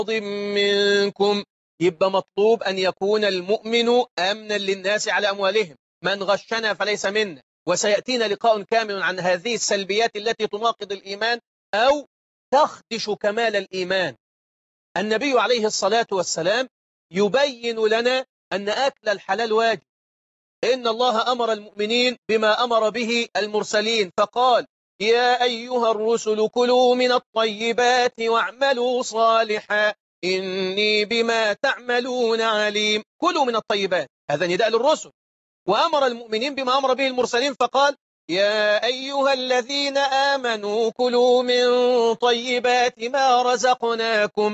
منكم يبقى مطلوب أن يكون المؤمن أمنا للناس على أموالهم من غشنا فليس منا وسيأتينا لقاء كامل عن هذه السلبيات التي تناقض الإيمان أو تخدش كمال الإيمان النبي عليه الصلاة والسلام يبين لنا أن أكل الحلال واجب إن الله أمر المؤمنين بما أمر به المرسلين فقال يا أيها الرسل كلوا من الطيبات واعملوا صالحا إني بما تعملون عليم كلوا من الطيبات هذا نداء للرسل وأمر المؤمنين بما أمر به المرسلين فقال يا أيها الذين آمنوا كلوا من طيبات ما رزقناكم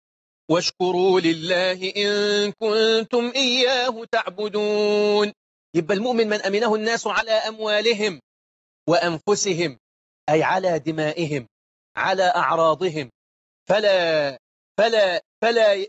واشكروا لله إن كنتم إياه تعبدون يبقى المؤمن من أمنه الناس على أموالهم وأنفسهم أي على دمائهم على أعراضهم فلا فلا فلا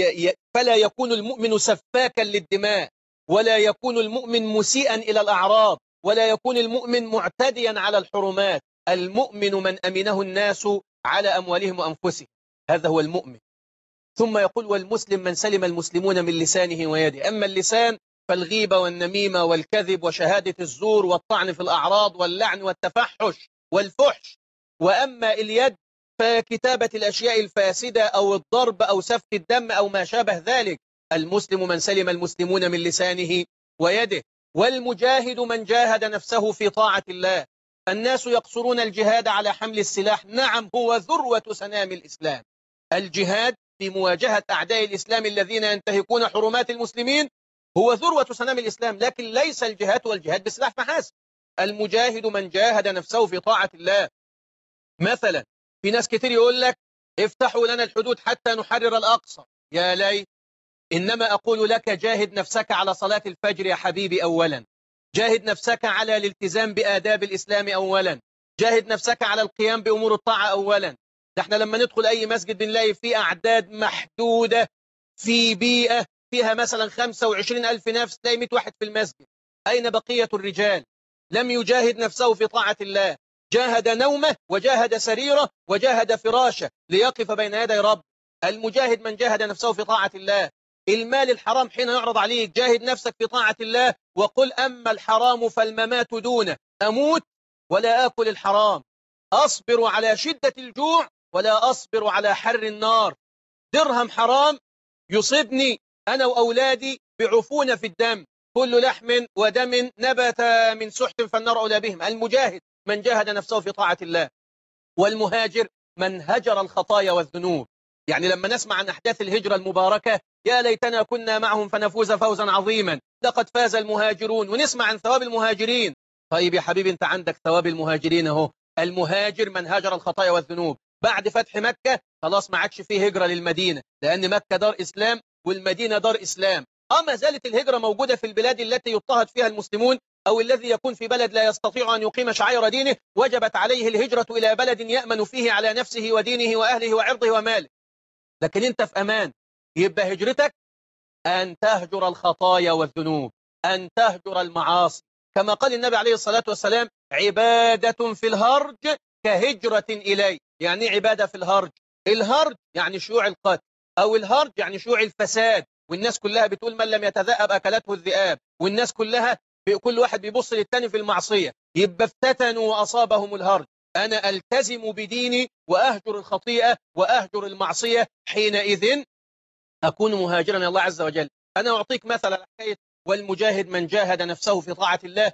فلا يكون المؤمن سفاكا للدماء ولا يكون المؤمن مسيئا إلى الأعراض ولا يكون المؤمن معتديا على الحرمات المؤمن من أمنه الناس على أموالهم وأنفسهم هذا هو المؤمن ثم يقول والمسلم من سلم المسلمون من لسانه ويده أما اللسان فالغيبة والنميمة والكذب وشهادة الزور والطعن في الأعراض واللعن والتفحش والفحش وأما اليد فكتابة الأشياء الفاسدة أو الضرب أو سفك الدم أو ما شابه ذلك المسلم من سلم المسلمون من لسانه ويده والمجاهد من جاهد نفسه في طاعة الله الناس يقصرون الجهاد على حمل السلاح نعم هو ذروة سنام الإسلام الجهاد في مواجهة أعداء الإسلام الذين ينتهكون حرمات المسلمين هو ذروة سنام الإسلام لكن ليس الجهاد والجهاد بسلاح فحسب المجاهد من جاهد نفسه في طاعة الله مثلا في ناس كتير يقول لك افتحوا لنا الحدود حتى نحرر الأقصى يا ليت إنما أقول لك جاهد نفسك على صلاة الفجر يا حبيبي أولا جاهد نفسك على الالتزام بآداب الإسلام أولا جاهد نفسك على القيام بأمور الطاعة أولا ده احنا لما ندخل أي مسجد بنلاقي فيه أعداد محدودة في بيئة فيها مثلا 25 ألف نفس تلاقي 100 واحد في المسجد أين بقية الرجال لم يجاهد نفسه في طاعة الله جاهد نومه وجاهد سريره وجاهد فراشه ليقف بين يدي رب المجاهد من جاهد نفسه في طاعة الله المال الحرام حين يعرض عليك جاهد نفسك في طاعة الله وقل أما الحرام فالممات دونه أموت ولا آكل الحرام أصبر على شدة الجوع ولا أصبر على حر النار درهم حرام يصيبني أنا وأولادي بعفونة في الدم كل لحم ودم نبت من سحت فالنار أولى بهم المجاهد من جاهد نفسه في طاعة الله والمهاجر من هجر الخطايا والذنوب يعني لما نسمع عن أحداث الهجرة المباركة يا ليتنا كنا معهم فنفوز فوزا عظيما لقد فاز المهاجرون ونسمع عن ثواب المهاجرين طيب يا حبيبي انت عندك ثواب المهاجرين اهو المهاجر من هاجر الخطايا والذنوب بعد فتح مكة خلاص ما عادش فيه هجرة للمدينة لأن مكة دار إسلام والمدينة دار إسلام أما زالت الهجرة موجودة في البلاد التي يضطهد فيها المسلمون أو الذي يكون في بلد لا يستطيع أن يقيم شعائر دينه وجبت عليه الهجرة إلى بلد يأمن فيه على نفسه ودينه وأهله وعرضه وماله لكن أنت في أمان يبقى هجرتك أن تهجر الخطايا والذنوب أن تهجر المعاصي كما قال النبي عليه الصلاة والسلام عبادة في الهرج كهجرة إلي يعني عبادة في الهرج الهرج يعني شيوع القتل أو الهرج يعني شيوع الفساد والناس كلها بتقول من لم يتذأب أكلته الذئاب والناس كلها كل واحد بيبص للتاني في المعصية يبقى افتتنوا وأصابهم الهرج أنا ألتزم بديني وأهجر الخطيئة وأهجر المعصية حينئذ أكون مهاجرا الله عز وجل أنا أعطيك مثلا حكاية والمجاهد من جاهد نفسه في طاعة الله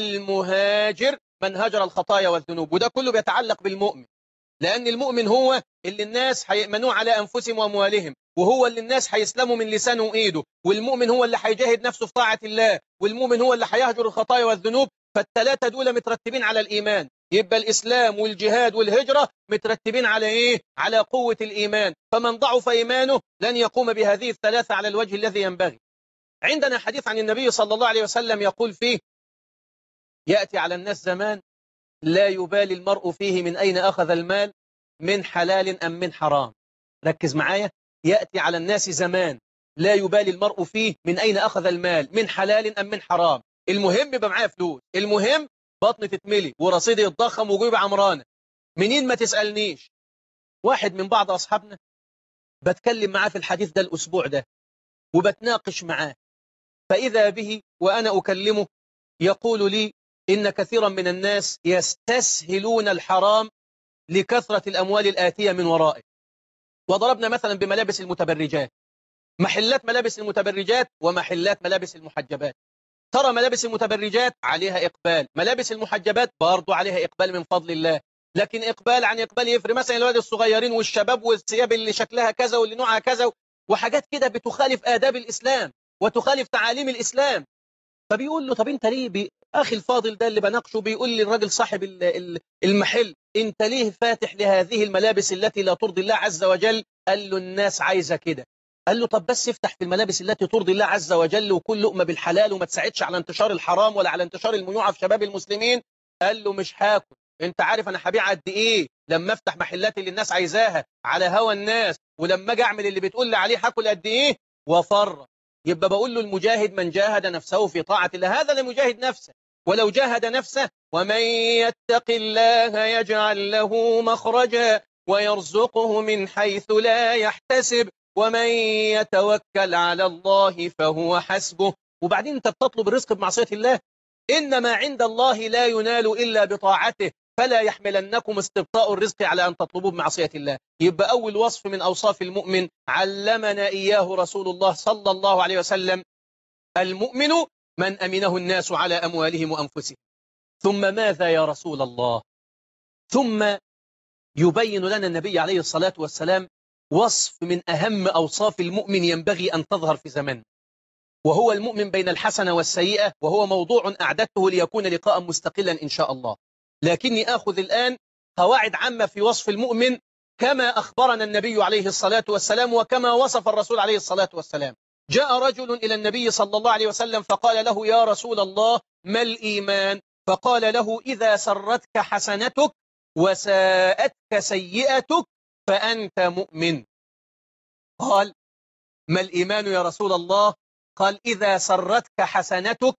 والمهاجر من هجر الخطايا والذنوب وده كله بيتعلق بالمؤمن لأن المؤمن هو اللي الناس هيأمنوه على أنفسهم وأموالهم وهو اللي الناس هيسلموا من لسانه وإيده والمؤمن هو اللي هيجاهد نفسه في طاعة الله والمؤمن هو اللي هيهجر الخطايا والذنوب فالثلاثة دول مترتبين على الإيمان يبقى الإسلام والجهاد والهجرة مترتبين على إيه؟ على قوة الإيمان فمن ضعف إيمانه لن يقوم بهذه الثلاثة على الوجه الذي ينبغي عندنا حديث عن النبي صلى الله عليه وسلم يقول فيه يأتي على الناس زمان لا يبالي المرء فيه من أين أخذ المال من حلال أم من حرام ركز معايا يأتي على الناس زمان لا يبالي المرء فيه من أين أخذ المال من حلال أم من حرام المهم يبقى معايا فلوس المهم بطني تتملي ورصيدي يتضخم وجيب عمرانة منين ما تسألنيش واحد من بعض أصحابنا بتكلم معاه في الحديث ده الأسبوع ده وبتناقش معاه فإذا به وأنا أكلمه يقول لي إن كثيرا من الناس يستسهلون الحرام لكثرة الأموال الآتية من ورائه وضربنا مثلا بملابس المتبرجات محلات ملابس المتبرجات ومحلات ملابس المحجبات ترى ملابس المتبرجات عليها إقبال ملابس المحجبات برضو عليها إقبال من فضل الله لكن إقبال عن إقبال يفرق مثلا الولد الصغيرين والشباب والثياب اللي شكلها كذا واللي نوعها كذا وحاجات كده بتخالف آداب الإسلام وتخالف تعاليم الإسلام فبيقول له طب انت ليه بي... أخي الفاضل ده اللي بناقشه بيقول لي الراجل صاحب المحل انت ليه فاتح لهذه الملابس التي لا ترضي الله عز وجل قال له الناس عايزة كده قال له طب بس افتح في الملابس التي ترضي الله عز وجل وكل لقمة بالحلال وما تساعدش على انتشار الحرام ولا على انتشار الميوعة في شباب المسلمين قال له مش هاكل انت عارف انا هبيع قد ايه لما افتح محلات اللي الناس عايزاها على هوى الناس ولما اجي اعمل اللي بتقول لي عليه هاكل قد ايه وفر يبقى بقول له المجاهد من جاهد نفسه في طاعة الله هذا لم يجاهد نفسه ولو جاهد نفسه ومن يتق الله يجعل له مخرجا ويرزقه من حيث لا يحتسب ومن يتوكل على الله فهو حسبه وبعدين انت بتطلب الرزق بمعصية الله إنما عند الله لا ينال إلا بطاعته فلا يحملنكم استبطاء الرزق على أن تطلبوه بمعصية الله يبقى أول وصف من أوصاف المؤمن علمنا إياه رسول الله صلى الله عليه وسلم المؤمن من أمنه الناس على أموالهم وأنفسهم ثم ماذا يا رسول الله ثم يبين لنا النبي عليه الصلاة والسلام وصف من أهم أوصاف المؤمن ينبغي أن تظهر في زمن وهو المؤمن بين الحسنة والسيئة وهو موضوع أعددته ليكون لقاء مستقلا إن شاء الله لكني آخذ الآن قواعد عامة في وصف المؤمن كما أخبرنا النبي عليه الصلاة والسلام وكما وصف الرسول عليه الصلاة والسلام جاء رجل إلى النبي صلى الله عليه وسلم فقال له يا رسول الله ما الإيمان فقال له إذا سرتك حسنتك وساءتك سيئتك فأنت مؤمن قال ما الإيمان يا رسول الله قال إذا سرتك حسنتك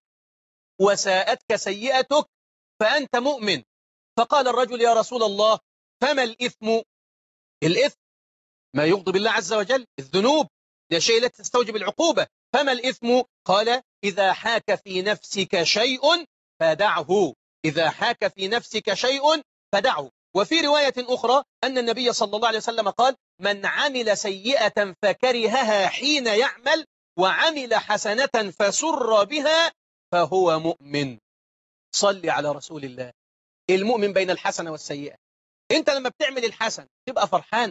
وساءتك سيئتك فأنت مؤمن فقال الرجل يا رسول الله فما الإثم الإثم ما يغضب الله عز وجل الذنوب ده شيء لا تستوجب العقوبة فما الإثم قال إذا حاك في نفسك شيء فدعه إذا حاك في نفسك شيء فدعه وفي رواية أخرى أن النبي صلى الله عليه وسلم قال من عمل سيئة فكرهها حين يعمل وعمل حسنة فسر بها فهو مؤمن صلي على رسول الله المؤمن بين الحسنة والسيئة انت لما بتعمل الحسن تبقى فرحان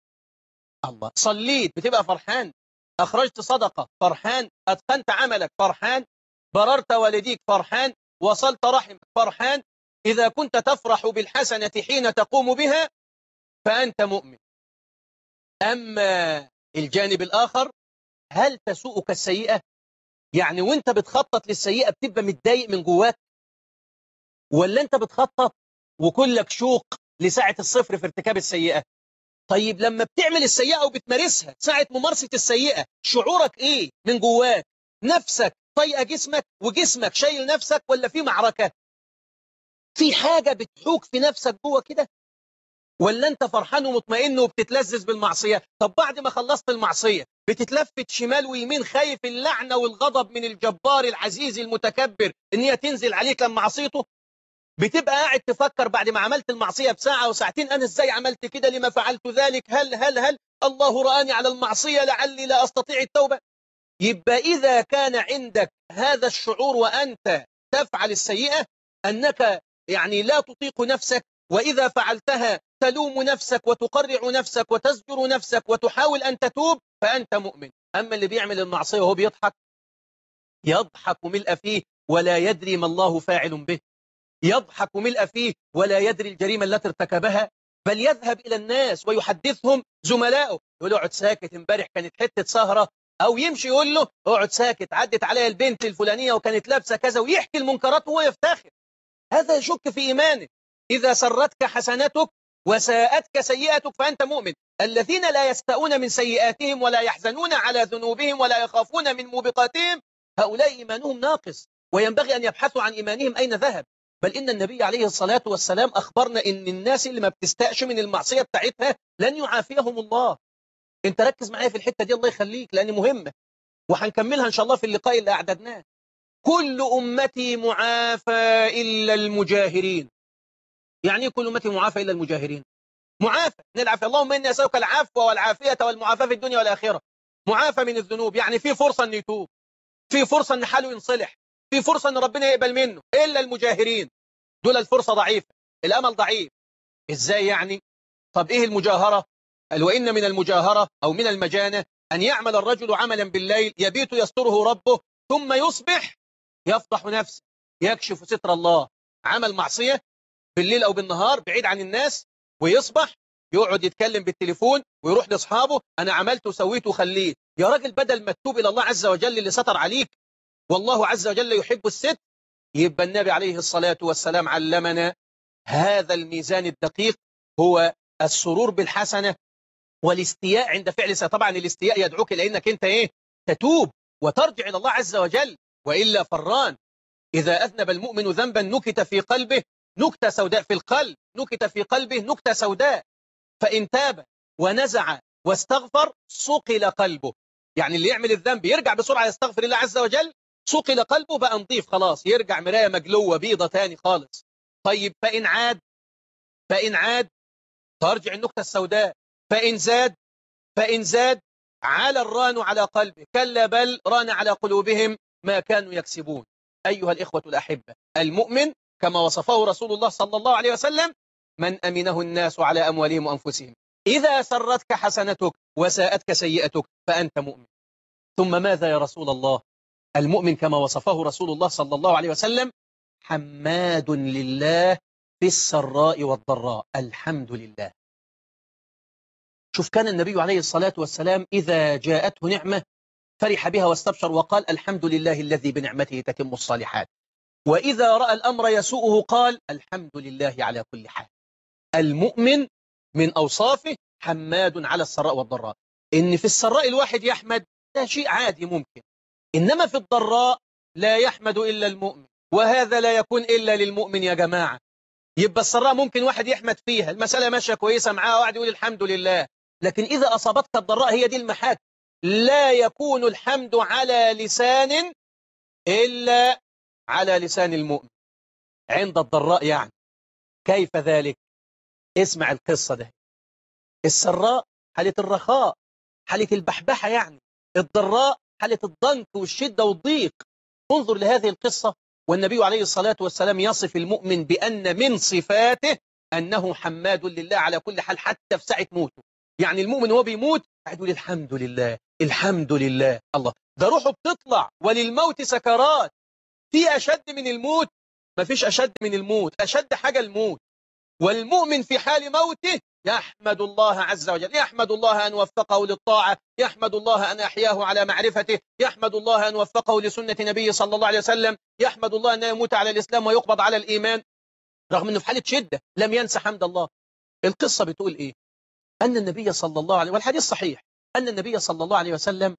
الله صليت بتبقى فرحان أخرجت صدقة فرحان أتقنت عملك فرحان بررت والديك فرحان وصلت رحمك فرحان إذا كنت تفرح بالحسنة حين تقوم بها فأنت مؤمن أما الجانب الآخر هل تسوءك السيئة يعني وانت بتخطط للسيئة بتبقى متضايق من جواك ولا انت بتخطط وكلك شوق لساعة الصفر في ارتكاب السيئة طيب لما بتعمل السيئة وبتمارسها ساعة ممارسة السيئة شعورك ايه من جواك نفسك طيقة جسمك وجسمك شايل نفسك ولا في معركة في حاجة بتحوك في نفسك جوه كده ولا انت فرحان ومطمئن وبتتلذذ بالمعصية طب بعد ما خلصت المعصية بتتلفت شمال ويمين خايف اللعنة والغضب من الجبار العزيز المتكبر ان هي تنزل عليك لما عصيته بتبقى قاعد تفكر بعد ما عملت المعصية بساعة وساعتين أنا إزاي عملت كده لما فعلت ذلك هل هل هل الله رآني على المعصية لعلي لا أستطيع التوبة يبقى إذا كان عندك هذا الشعور وأنت تفعل السيئة أنك يعني لا تطيق نفسك وإذا فعلتها تلوم نفسك وتقرع نفسك وتزجر نفسك وتحاول أن تتوب فأنت مؤمن أما اللي بيعمل المعصية وهو بيضحك يضحك ملء فيه ولا يدري ما الله فاعل به يضحك ملء فيه ولا يدري الجريمة التي ارتكبها بل يذهب إلى الناس ويحدثهم زملائه يقول له اقعد ساكت امبارح كانت حتة سهرة أو يمشي يقول له اقعد ساكت عدت عليها البنت الفلانية وكانت لابسة كذا ويحكي المنكرات وهو يفتخر هذا يشك في إيمانه إذا سرتك حسناتك وساءتك سيئتك فأنت مؤمن الذين لا يستاءون من سيئاتهم ولا يحزنون على ذنوبهم ولا يخافون من موبقاتهم هؤلاء إيمانهم ناقص وينبغي أن يبحثوا عن إيمانهم أين ذهب بل إن النبي عليه الصلاة والسلام أخبرنا إن الناس اللي ما بتستأش من المعصية بتاعتها لن يعافيهم الله انت ركز معايا في الحتة دي الله يخليك لأن مهمة وهنكملها إن شاء الله في اللقاء اللي أعددناه كل أمتي معافى إلا المجاهرين يعني ايه كل أمتي معافى إلا المجاهرين معافى نلعب اللهم إني أسألك العفو والعافية والمعافاة في الدنيا والآخرة معافى من الذنوب يعني في فرصة أن يتوب في فرصة أن حاله ينصلح في فرصة أن ربنا يقبل منه إلا المجاهرين دول الفرصة ضعيفة الأمل ضعيف إزاي يعني طب إيه المجاهرة قال وإن من المجاهرة أو من المجانة أن يعمل الرجل عملا بالليل يبيت يستره ربه ثم يصبح يفضح نفسه يكشف ستر الله عمل معصية بالليل أو بالنهار بعيد عن الناس ويصبح يقعد يتكلم بالتليفون ويروح لاصحابه أنا عملت وسويت وخليت يا راجل بدل ما تتوب إلى الله عز وجل اللي ستر عليك والله عز وجل يحب الست يبقى النبي عليه الصلاة والسلام علمنا هذا الميزان الدقيق هو السرور بالحسنة والاستياء عند فعل طبعا الاستياء يدعوك إلى أنك أنت إيه تتوب وترجع إلى الله عز وجل وإلا فران إذا أذنب المؤمن ذنبا نكت في قلبه نكتة سوداء في القلب نكت في قلبه نكتة سوداء فإن تاب ونزع واستغفر صقل قلبه يعني اللي يعمل الذنب يرجع بسرعة يستغفر الله عز وجل صقل قلبه بقى نظيف خلاص يرجع مراية مجلوة بيضة تاني خالص طيب فإن عاد فإن عاد ترجع النكتة السوداء فإن زاد فإن زاد على الران على قلبه كلا بل ران على قلوبهم ما كانوا يكسبون أيها الإخوة الأحبة المؤمن كما وصفه رسول الله صلى الله عليه وسلم من أمنه الناس على أموالهم وأنفسهم إذا سرتك حسنتك وساءتك سيئتك فأنت مؤمن ثم ماذا يا رسول الله المؤمن كما وصفه رسول الله صلى الله عليه وسلم حماد لله في السراء والضراء الحمد لله شوف كان النبي عليه الصلاة والسلام إذا جاءته نعمة فرح بها واستبشر وقال الحمد لله الذي بنعمته تتم الصالحات وإذا رأى الأمر يسوءه قال الحمد لله على كل حال المؤمن من أوصافه حماد على السراء والضراء إن في السراء الواحد يحمد ده شيء عادي ممكن إنما في الضراء لا يحمد إلا المؤمن وهذا لا يكون إلا للمؤمن يا جماعة يبقى السراء ممكن واحد يحمد فيها المسألة ماشية كويسة معاه واحد يقول الحمد لله لكن إذا أصابتك الضراء هي دي المحاك لا يكون الحمد على لسان إلا على لسان المؤمن عند الضراء يعني كيف ذلك اسمع القصة ده السراء حالة الرخاء حالة البحبحة يعني الضراء حالة الضنك والشدة والضيق انظر لهذه القصة والنبي عليه الصلاة والسلام يصف المؤمن بأن من صفاته أنه حماد لله على كل حال حتى في ساعة موته يعني المؤمن وهو بيموت قاعد يقول الحمد لله الحمد لله الله ده روحه بتطلع وللموت سكرات في أشد من الموت ما فيش أشد من الموت أشد حاجة الموت والمؤمن في حال موته يحمد الله عز وجل يحمد الله أن وفقه للطاعة يحمد الله أن أحياه على معرفته يحمد الله أن وفقه لسنة نبيه صلى الله عليه وسلم يحمد الله أن يموت على الإسلام ويقبض على الإيمان رغم أنه في حالة شدة لم ينسى حمد الله القصة بتقول إيه أن النبي صلى الله عليه والحديث صحيح أن النبي صلى الله عليه وسلم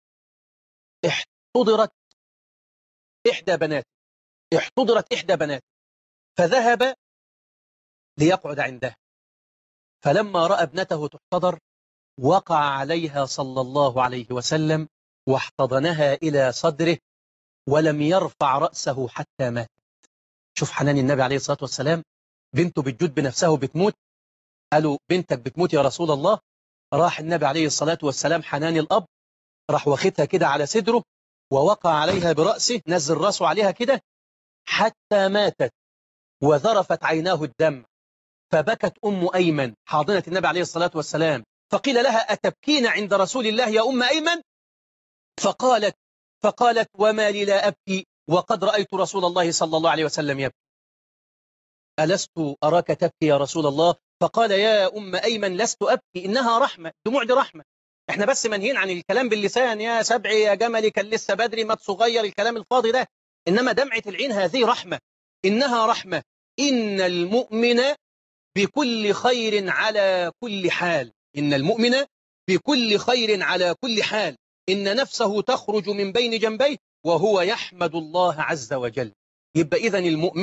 احتضرت إحدى بناته احتضرت إحدى بناته فذهب ليقعد عندها فلما رأى ابنته تحتضر وقع عليها صلى الله عليه وسلم واحتضنها إلى صدره ولم يرفع رأسه حتى مات شوف حنان النبي عليه الصلاة والسلام بنته بتجود بنفسها وبتموت قالوا بنتك بتموت يا رسول الله راح النبي عليه الصلاة والسلام حنان الأب راح واخدها كده على صدره ووقع عليها برأسه نزل رأسه عليها كده حتى ماتت وذرفت عيناه الدم فبكت أم أيمن حاضنة النبي عليه الصلاة والسلام فقيل لها أتبكين عند رسول الله يا أم أيمن فقالت فقالت وما لي لا أبكي وقد رأيت رسول الله صلى الله عليه وسلم يبكي ألست أراك تبكي يا رسول الله فقال يا أم أيمن لست أبكي إنها رحمة دموع دي رحمة احنا بس منهين عن الكلام باللسان يا سبعي يا جملي كان لسه بدري ما تصغير الكلام الفاضي ده إنما دمعة العين هذه رحمة إنها رحمة إن المؤمن بكل خير على كل حال إن المؤمن بكل خير على كل حال إن نفسه تخرج من بين جنبيه وهو يحمد الله عز وجل يبقى إذن المؤمن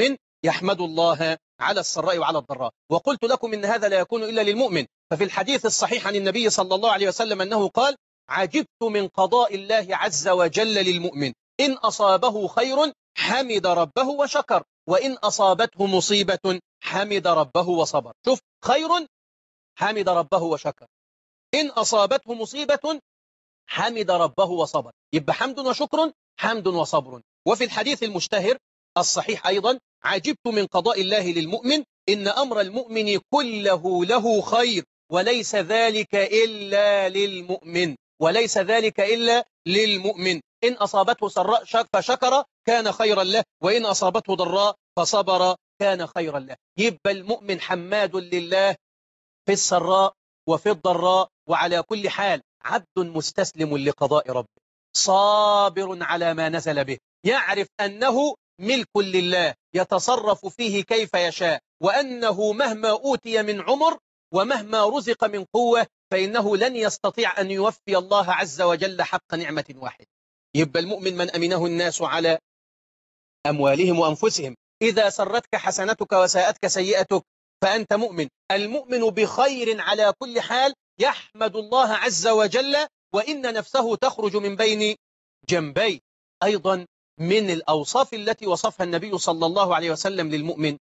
يحمد الله على السراء وعلى الضراء وقلت لكم إن هذا لا يكون إلا للمؤمن ففي الحديث الصحيح عن النبي صلى الله عليه وسلم أنه قال عجبت من قضاء الله عز وجل للمؤمن إن أصابه خير حمد ربه وشكر وإن أصابته مصيبة حمد ربه وصبر شوف خير حمد ربه وشكر إن أصابته مصيبة حمد ربه وصبر يبقى حمد وشكر حمد وصبر وفي الحديث المشتهر الصحيح أيضا عجبت من قضاء الله للمؤمن إن أمر المؤمن كله له خير وليس ذلك إلا للمؤمن وليس ذلك إلا للمؤمن إن أصابته سراء فشكر كان خيرا له وإن أصابته ضراء فصبر كان خيرا له يبقى المؤمن حماد لله في السراء وفي الضراء وعلى كل حال عبد مستسلم لقضاء ربه صابر على ما نزل به يعرف أنه ملك لله يتصرف فيه كيف يشاء وأنه مهما أوتي من عمر ومهما رزق من قوة فإنه لن يستطيع أن يوفي الله عز وجل حق نعمة واحد يبقى المؤمن من أمنه الناس على أموالهم وأنفسهم إذا سرتك حسنتك وساءتك سيئتك فأنت مؤمن المؤمن بخير على كل حال يحمد الله عز وجل وإن نفسه تخرج من بين جنبي أيضا من الأوصاف التي وصفها النبي صلى الله عليه وسلم للمؤمن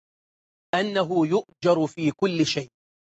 أنه يؤجر في كل شيء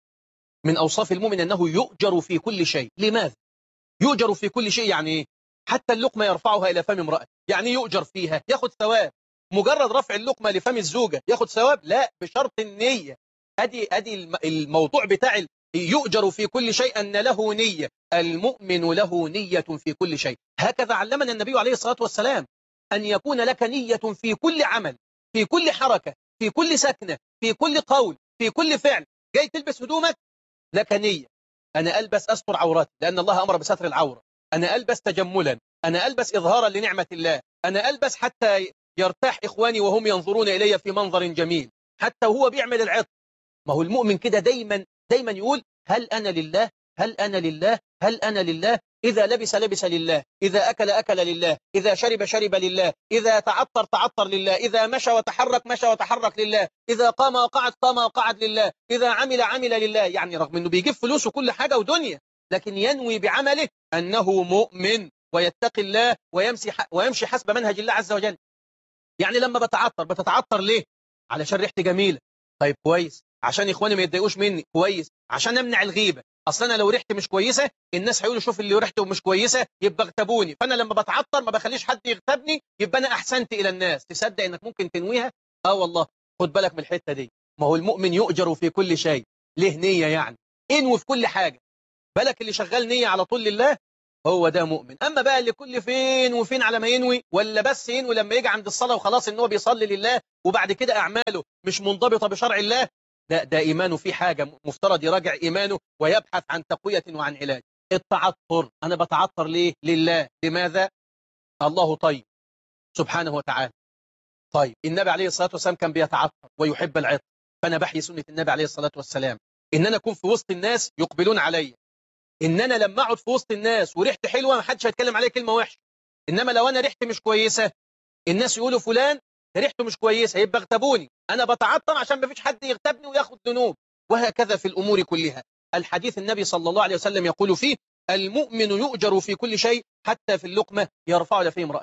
من أوصاف المؤمن أنه يؤجر في كل شيء لماذا؟ يؤجر في كل شيء يعني إيه؟ حتى اللقمة يرفعها إلى فم امرأة يعني يؤجر فيها ياخد ثواب مجرد رفع اللقمة لفم الزوجة ياخد ثواب لا بشرط النية أدي, أدي الموضوع بتاع يؤجر في كل شيء أن له نية المؤمن له نية في كل شيء هكذا علمنا النبي عليه الصلاة والسلام أن يكون لك نية في كل عمل في كل حركة في كل سكنة في كل قول في كل فعل جاي تلبس هدومك لك نية أنا ألبس أستر عوراتي لأن الله أمر بستر العورة أنا ألبس تجملا أنا ألبس إظهارا لنعمة الله أنا ألبس حتى يرتاح إخواني وهم ينظرون إلي في منظر جميل حتى وهو بيعمل العطر ما هو المؤمن كده دايما دايما يقول هل أنا لله هل أنا لله هل أنا لله إذا لبس لبس لله إذا أكل أكل لله إذا شرب شرب لله إذا تعطر تعطر لله إذا مشى وتحرك مشى وتحرك لله إذا قام وقعد قام وقعد لله إذا عمل عمل لله يعني رغم أنه بيجيب فلوس وكل حاجة ودنيا لكن ينوي بعمله أنه مؤمن ويتقي الله ويمشي, ويمشي حسب منهج الله عز وجل يعني لما بتعطر بتتعطر ليه علشان ريحتي جميلة طيب كويس عشان إخواني ما يتضايقوش مني كويس عشان أمنع الغيبة اصل انا لو ريحتي مش كويسه الناس هيقولوا شوف اللي ريحته مش كويسه يبقى اغتابوني فانا لما بتعطر ما بخليش حد يغتابني يبقى انا احسنت الى الناس تصدق انك ممكن تنويها اه والله خد بالك من الحته دي ما هو المؤمن يؤجر في كل شيء ليه نيه يعني انوي في كل حاجه بالك اللي شغال نيه على طول لله هو ده مؤمن اما بقى اللي كل فين وفين على ما ينوي ولا بس ينوي لما يجي عند الصلاه وخلاص ان هو بيصلي لله وبعد كده اعماله مش منضبطه بشرع الله لا ده إيمانه في حاجة مفترض يراجع إيمانه ويبحث عن تقوية وعن علاج التعطر أنا بتعطر ليه لله لماذا الله طيب سبحانه وتعالى طيب النبي عليه الصلاة والسلام كان بيتعطر ويحب العطر فأنا بحيي سنة النبي عليه الصلاة والسلام إن أنا أكون في وسط الناس يقبلون علي إن أنا لما أقعد في وسط الناس وريحتي حلوة ما حدش هيتكلم علي كلمة وحشة إنما لو أنا ريحتي مش كويسة الناس يقولوا فلان ريحته مش كويسة يبقى اغتابوني أنا بتعطر عشان ما فيش حد يغتابني وياخد ذنوب وهكذا في الأمور كلها الحديث النبي صلى الله عليه وسلم يقول فيه المؤمن يؤجر في كل شيء حتى في اللقمة يرفع لفيه امرأة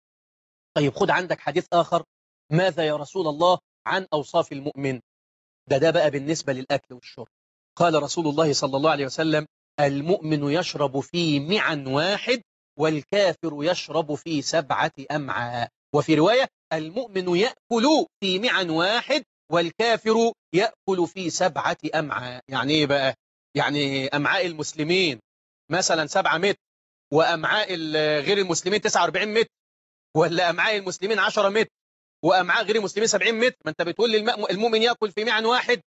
طيب خد عندك حديث آخر ماذا يا رسول الله عن أوصاف المؤمن ده ده بقى بالنسبة للأكل والشرب قال رسول الله صلى الله عليه وسلم المؤمن يشرب في معا واحد والكافر يشرب في سبعة أمعاء وفي رواية المؤمن يأكل في معا واحد والكافر يأكل في سبعة أمعاء يعني إيه بقى يعني أمعاء المسلمين مثلا سبعة متر وأمعاء غير المسلمين 49 متر ولا أمعاء المسلمين 10 متر وأمعاء غير المسلمين 70 متر ما أنت بتقول لي المؤمن يأكل في معا واحد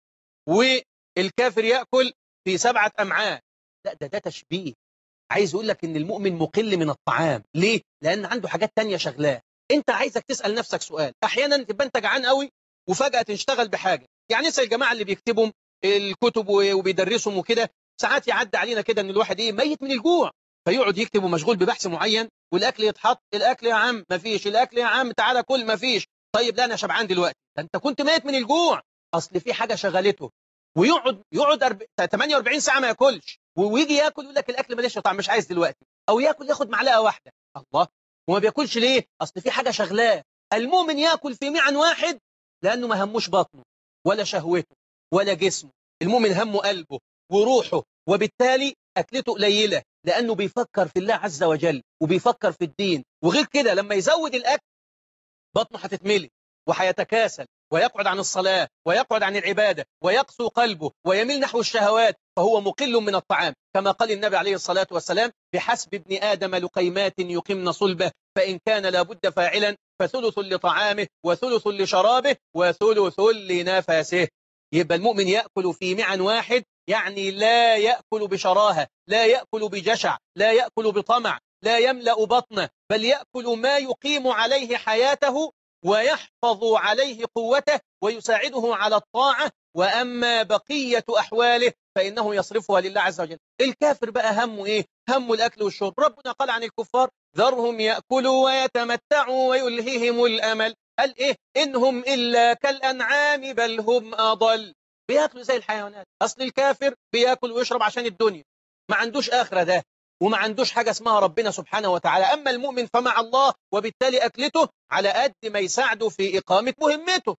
والكافر يأكل في سبعة أمعاء لا ده ده تشبيه عايز يقول لك ان المؤمن مقل من الطعام ليه لان عنده حاجات تانية شغلاه انت عايزك تسأل نفسك سؤال احيانا تبقى انت جعان قوي وفجأة تشتغل بحاجة يعني اسأل الجماعة اللي بيكتبوا الكتب وبيدرسهم وكده ساعات يعدي علينا كده ان الواحد ايه ميت من الجوع فيقعد يكتب ومشغول ببحث معين والاكل يتحط الاكل يا عم مفيش الاكل يا عم تعالى كل مفيش طيب لا انا شبعان دلوقتي ده انت كنت ميت من الجوع اصل في حاجه شغلته ويقعد يقعد أرب... 48 ساعه ما ياكلش ويجي ياكل يقول لك الاكل ماليش طعم مش عايز دلوقتي او ياكل ياخد معلقه واحده الله وما بياكلش ليه اصل في حاجه شغلاه المؤمن ياكل في معن واحد لانه ما هموش بطنه ولا شهوته ولا جسمه المؤمن همه قلبه وروحه وبالتالي اكلته قليله لانه بيفكر في الله عز وجل وبيفكر في الدين وغير كده لما يزود الاكل بطنه هتتملي وهيتكاسل ويقعد عن الصلاة ويقعد عن العبادة ويقسو قلبه ويميل نحو الشهوات فهو مقل من الطعام كما قال النبي عليه الصلاة والسلام بحسب ابن آدم لقيمات يقمن صلبه فإن كان لابد فاعلا فثلث لطعامه وثلث لشرابه وثلث لنفسه يبقى المؤمن يأكل في معن واحد يعني لا يأكل بشراهة لا يأكل بجشع لا يأكل بطمع لا يملأ بطنه بل يأكل ما يقيم عليه حياته ويحفظ عليه قوته ويساعده على الطاعة وأما بقية أحواله فإنه يصرفها لله عز وجل الكافر بقى همه إيه؟ همه الأكل والشرب ربنا قال عن الكفار ذرهم يأكلوا ويتمتعوا ويلهيهم الأمل قال إيه إنهم إلا كالأنعام بل هم أضل بياكلوا زي الحيوانات أصل الكافر بياكل ويشرب عشان الدنيا ما عندوش آخرة ده وما عندوش حاجة اسمها ربنا سبحانه وتعالى أما المؤمن فمع الله وبالتالي أكلته على قد ما يساعده في إقامة مهمته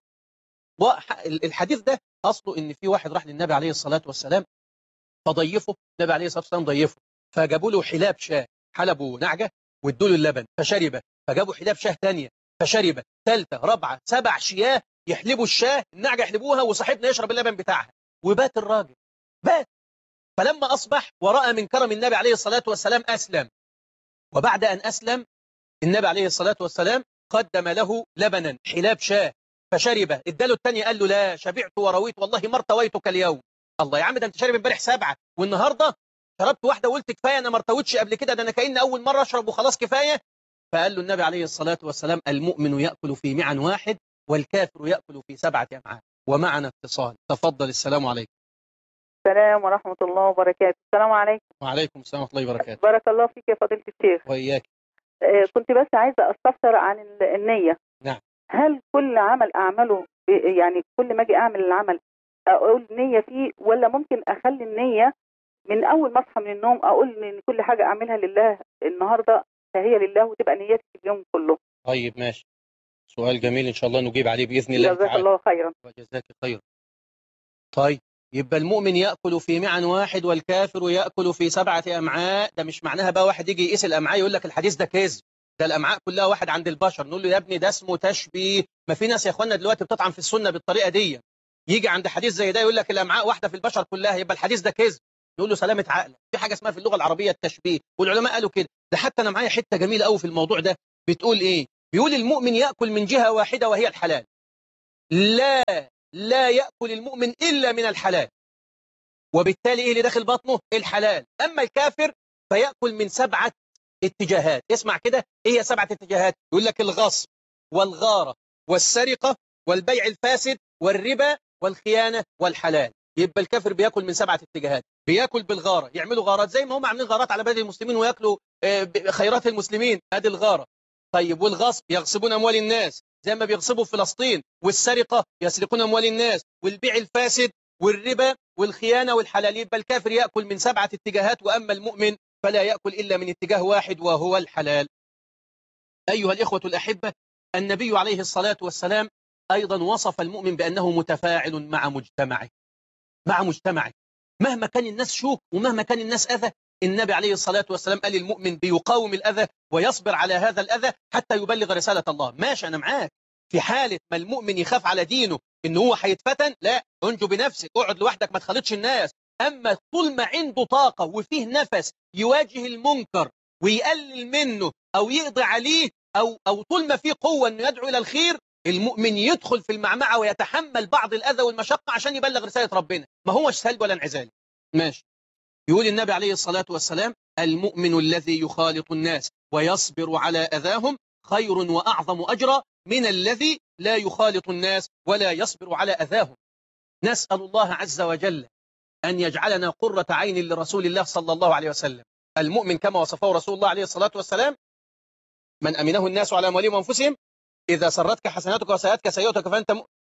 الحديث ده أصله إن في واحد راح للنبي عليه الصلاة والسلام فضيفه النبي عليه الصلاة والسلام ضيفه فجابوا له حلاب شاه حلبوا نعجة وادوا له اللبن فشرب فجابوا حلاب شاه ثانيه فشرب ثالثة رابعة سبع شياه يحلبوا الشاه النعجة يحلبوها وصاحبنا يشرب اللبن بتاعها وبات الراجل بات فلما أصبح ورأى من كرم النبي عليه الصلاة والسلام أسلم وبعد أن أسلم النبي عليه الصلاة والسلام قدم له لبنا حلاب شاه فشرب اداله الثاني قال له لا شبعت ورويت والله ما ارتويتك اليوم الله يا عم ده انت شارب امبارح سبعة والنهاردة شربت واحدة وقلت كفاية انا ما ارتويتش قبل كده ده انا كأن اول مرة اشرب وخلاص كفاية فقال له النبي عليه الصلاة والسلام المؤمن يأكل في معن واحد والكافر يأكل في سبعة أمعاء ومعنا اتصال تفضل السلام عليكم السلام ورحمة الله وبركاته السلام عليكم وعليكم السلام ورحمة الله وبركاته بارك الله فيك يا فضيلة الشيخ وإياك آه، كنت بس عايزة أستفسر عن ال- النية نعم. هل كل عمل أعمله ب- يعني كل ما أجي أعمل العمل أقول نية فيه ولا ممكن أخلي النية من أول ما أصحى من النوم أقول إن كل حاجة أعملها لله النهاردة فهي لله وتبقى نيتي في اليوم كله طيب ماشي سؤال جميل إن شاء الله نجيب عليه بإذن الله جزاك تعالى الله خيرا وجزاك خيرا طيب يبقى المؤمن يأكل في معن واحد والكافر يأكل في سبعة أمعاء ده مش معناها بقى واحد يجي يقيس الأمعاء يقول لك الحديث ده كذب ده الأمعاء كلها واحد عند البشر نقول له يا ابني ده اسمه تشبيه ما في ناس يا اخوانا دلوقتي بتطعن في السنة بالطريقة دي يجي عند حديث زي ده يقول لك الأمعاء واحدة في البشر كلها يبقى الحديث ده كذب نقول له سلامة عقلك في حاجة اسمها في اللغة العربية التشبيه والعلماء قالوا كده ده حتى أنا معايا حتة جميلة قوي في الموضوع ده بتقول إيه بيقول المؤمن يأكل من جهة واحدة وهي الحلال لا لا يأكل المؤمن إلا من الحلال وبالتالي إيه اللي داخل بطنه الحلال أما الكافر فيأكل من سبعة اتجاهات اسمع كده إيه هي سبعة اتجاهات يقول لك الغصب والغارة والسرقة والبيع الفاسد والربا والخيانة والحلال يبقى الكافر بياكل من سبعة اتجاهات بياكل بالغارة يعملوا غارات زي ما هم عاملين غارات على بلد المسلمين وياكلوا آه، ب- خيرات المسلمين ادي الغارة طيب والغصب يغصبون أموال الناس زي ما بيغصبوا في فلسطين والسرقة يسرقون أموال الناس والبيع الفاسد والربا والخيانة والحلال يبقى الكافر يأكل من سبعة اتجاهات وأما المؤمن فلا يأكل إلا من اتجاه واحد وهو الحلال أيها الإخوة الأحبة النبي عليه الصلاة والسلام أيضا وصف المؤمن بأنه متفاعل مع مجتمعه مع مجتمعه مهما كان الناس شوك ومهما كان الناس أذى النبي عليه الصلاة والسلام قال المؤمن بيقاوم الأذى ويصبر على هذا الأذى حتى يبلغ رسالة الله ماشي أنا معاك في حالة ما المؤمن يخاف على دينه إن هو هيتفتن لا انجو بنفسك اقعد لوحدك ما تخلطش الناس أما طول ما عنده طاقة وفيه نفس يواجه المنكر ويقلل منه أو يقضي عليه أو, أو طول ما فيه قوة أنه يدعو إلى الخير المؤمن يدخل في المعمعة ويتحمل بعض الأذى والمشقة عشان يبلغ رسالة ربنا ما هوش سلب ولا انعزال ماشي يقول النبي عليه الصلاة والسلام المؤمن الذي يخالط الناس ويصبر على أذاهم خير وأعظم أجرا من الذي لا يخالط الناس ولا يصبر على أذاهم نسأل الله عز وجل أن يجعلنا قرة عين لرسول الله صلى الله عليه وسلم المؤمن كما وصفه رسول الله عليه الصلاة والسلام من أمنه الناس على أموالهم وأنفسهم إذا سرتك حسناتك وسيئتك سيئتك فأنت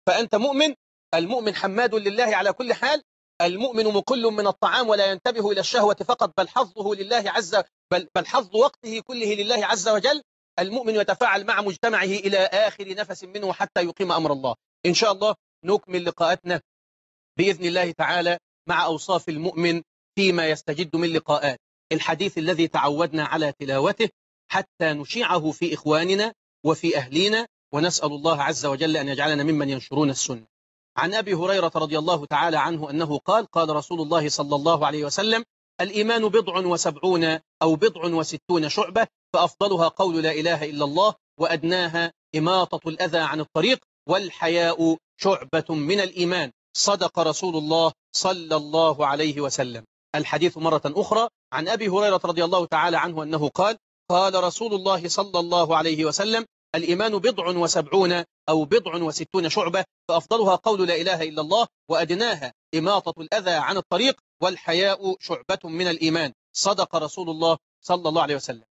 فأنت مؤمن المؤمن حماد لله على كل حال المؤمن مقل من الطعام ولا ينتبه إلى الشهوة فقط بل حظه لله عز بل, بل حظ وقته كله لله عز وجل المؤمن يتفاعل مع مجتمعه إلى آخر نفس منه حتى يقيم أمر الله إن شاء الله نكمل لقاءاتنا بإذن الله تعالى مع أوصاف المؤمن فيما يستجد من لقاءات الحديث الذي تعودنا على تلاوته حتى نشيعه في إخواننا وفي أهلينا ونسأل الله عز وجل أن يجعلنا ممن ينشرون السنة عن أبي هريرة رضي الله تعالى عنه أنه قال قال رسول الله صلى الله عليه وسلم الإيمان بضع وسبعون أو بضع وستون شعبة فأفضلها قول لا إله إلا الله وأدناها إماطة الأذى عن الطريق والحياء شعبة من الإيمان صدق رسول الله صلى الله عليه وسلم الحديث مرة أخرى عن أبي هريرة رضي الله تعالى عنه أنه قال قال رسول الله صلى الله عليه وسلم الإيمان بضع وسبعون أو بضع وستون شعبة فأفضلها قول لا إله إلا الله وأدناها إماطة الأذى عن الطريق والحياء شعبة من الإيمان صدق رسول الله صلى الله عليه وسلم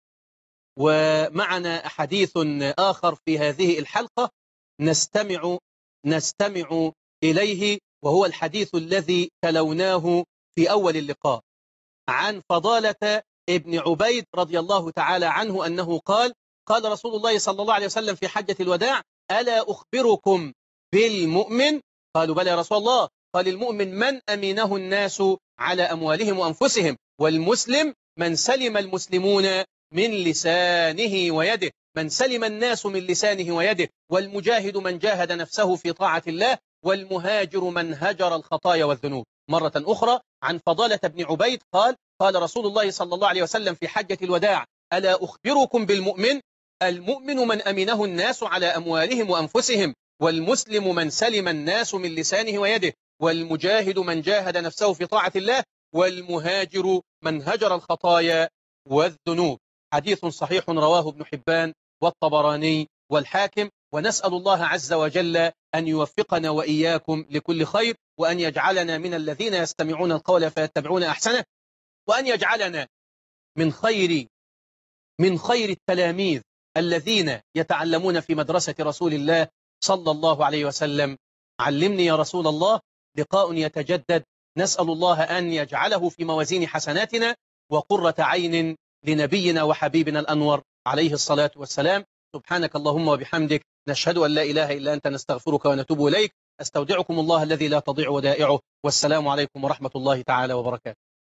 ومعنا حديث آخر في هذه الحلقة نستمع نستمع إليه وهو الحديث الذي تلوناه في أول اللقاء عن فضالة ابن عبيد رضي الله تعالى عنه أنه قال قال رسول الله صلى الله عليه وسلم في حجة الوداع ألا أخبركم بالمؤمن قالوا بلى يا رسول الله قال المؤمن من أمينه الناس على أموالهم وأنفسهم والمسلم من سلم المسلمون من لسانه ويده من سلم الناس من لسانه ويده والمجاهد من جاهد نفسه في طاعة الله والمهاجر من هجر الخطايا والذنوب مرة أخرى عن فضالة بن عبيد قال قال رسول الله صلى الله عليه وسلم في حجة الوداع ألا أخبركم بالمؤمن المؤمن من أمنه الناس على أموالهم وأنفسهم والمسلم من سلم الناس من لسانه ويده والمجاهد من جاهد نفسه في طاعة الله والمهاجر من هجر الخطايا والذنوب حديث صحيح رواه ابن حبان والطبراني والحاكم ونسأل الله عز وجل أن يوفقنا وإياكم لكل خير وأن يجعلنا من الذين يستمعون القول فيتبعون أحسنه وأن يجعلنا من خير من خير التلاميذ الذين يتعلمون في مدرسة رسول الله صلى الله عليه وسلم علمني يا رسول الله لقاء يتجدد نسأل الله أن يجعله في موازين حسناتنا وقرة عين لنبينا وحبيبنا الأنور عليه الصلاة والسلام سبحانك اللهم وبحمدك نشهد أن لا إله إلا أنت نستغفرك ونتوب إليك أستودعكم الله الذي لا تضيع ودائعه والسلام عليكم ورحمة الله تعالى وبركاته